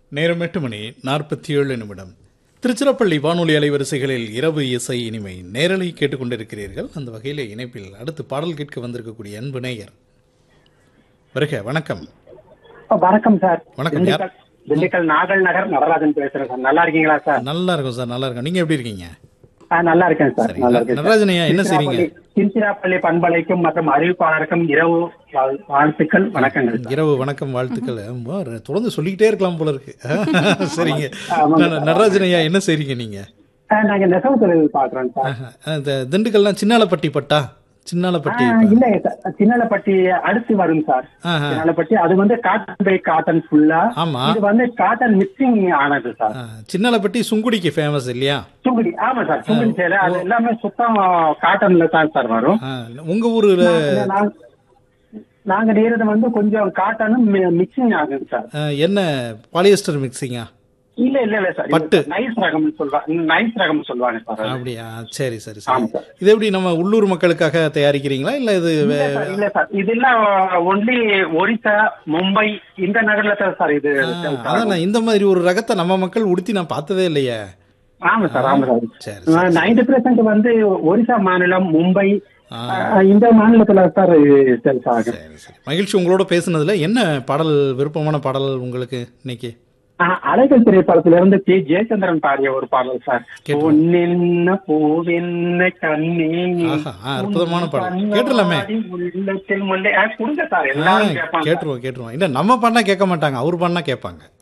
நேரம் எட்டு மணி நாற்பத்தி ஏழு நிமிடம் திருச்சிராப்பள்ளி வானொலி அலைவரிசைகளில் இரவு இசை இனிமை நேரலை கேட்டுக்கொண்டிருக்கிறீர்கள் அந்த வகையில் இணைப்பில் அடுத்து பாடல் கேட்க வந்திருக்கக்கூடிய அன்பு நேயர் வருக வணக்கம் வணக்கம் சார் வணக்கம், யார்? திண்டுக்கல் திண்டுக்கல் நாகல் நகர் நடராஜன் பேசுறேன் சார் நல்லா இருக்கீங்களா சார் நல்லா இருக்கும் சார் நல்லா இருக்கும் நீங்க எப்படி இருக்கீங்க ஆ, நல்லா இருக்கேன் சார் சரிங்க. நல்லா இருக்கேன் சார். நடராஜன் ஐயா, என்ன செய்றீங்க? திருச்சிராப்பள்ளி- திருச்சிராப்பள்ளி பண்பலைக்கும் மற்றும் அறிவிப்பாளருக்கும் இரவு வாழ்- வாழ்த்துக்கள் வணக்கங்கள் சார். இரவு வணக்கம் வாழ்த்துக்கள் ஆமா, தொடர்ந்து சொல்லிக்கிட்டே இருக்கலாம் போல இருக்கு சரிங்க ஆமாங்க ந- நடராஜன் ஐயா என்ன செய்றீங்க நீங்க ஆ, நாங்க நெசவு தொழில் பாக்குறோம் சார் ஆஹா. இந்த திண்டுக்கல்லாம் சின்னாலப்பட்டி பட்டா ஆ, சின்னாலப்பட்டி இல்லைங்க சார் சின்னலப்பட்டி அடுத்து வரும் சார் ஆஹா. சின்னலப்பட்டி அது வந்து காட்டன் பை காட்டன் ஃபுல்லா ஆமா. இது வந்து காட்டன் மிக்சிங் ஆனது சார் ஆ, சின்னாலப்பட்டி சுங்குடிக்கு ஃபேமஸ் இல்லையா சுங்குடி ஆமா சார் சுங்குடி சேலை அது எல்லாமே சுத்தம் காட்டன்ல தான் சார் வரும் ஆ, உங்க ஊர்ல இல்ல, நாங்க- நாங்க நேரது வந்து கொஞ்சம் காட்டனும் மிக்சிங் ஆகுது சார் ஆ, என்ன பாலியஸ்டர் மிக்சிங்கா இல்ல இல்ல இல்ல சார் பட்டு. நைஸ் ரகம் சொல்லுவாங்க நைஸ் ரகம் சொல்லுவாங்க சார் அது. அப்படியா சரி சரி ஆமா சரி சார். இது எப்படி நம்ம உள்ளூர் மக்களுக்காக தயாரிக்கிறீங்களா இல்ல இது இல்ல வே- சார் இல்ல சார் இதெல்லாம் ஒன்லி ஒரிசா மும்பை இந்த நகர்ல தான் சார் இது ஆ, அதான் நான் இந்த மாதிரி ஒரு ரகத்தை நம்ம மக்கள் உடுத்தி நான் பார்த்ததே இல்லையே ஆமா சார் ஆமா சரி, சார் நைன்டி பெர்சென்ட் வந்து ஒரிசா மாநிலம் மும்பை ஆ. ஆ, இந்த மாநிலத்துல சார் சேல்ஸ் ஆகும் சரி சரி மகிழ்ச்சி உங்களோட பேசுனதுல என்ன பாடல் விருப்பமான பாடல் உங்களுக்கு இன்னைக்கு ஆ, அலைகள் திரைப்படத்துல இருந்து டி ஜெயச்சந்திரன் பாடிய ஒரு பாடல் சார் கேட்டுருவோம். பொன்னென்ன பூவென்ன கண்ணே ஆஹா, ஆ, அற்புதமான உன் பாடல். கண்ணாடி கேட்டுடலாமே. உள்ளத்தில் முல்லை ஆ, கொடுங்க சார் ஆ, எல்லாரும் கேட்பாங்க கேட்டுருவோம் கேட்டுருவோம் இல்ல நம்ம பாடினா கேட்க மாட்டாங்க அவர் பாடினா கேட்பாங்க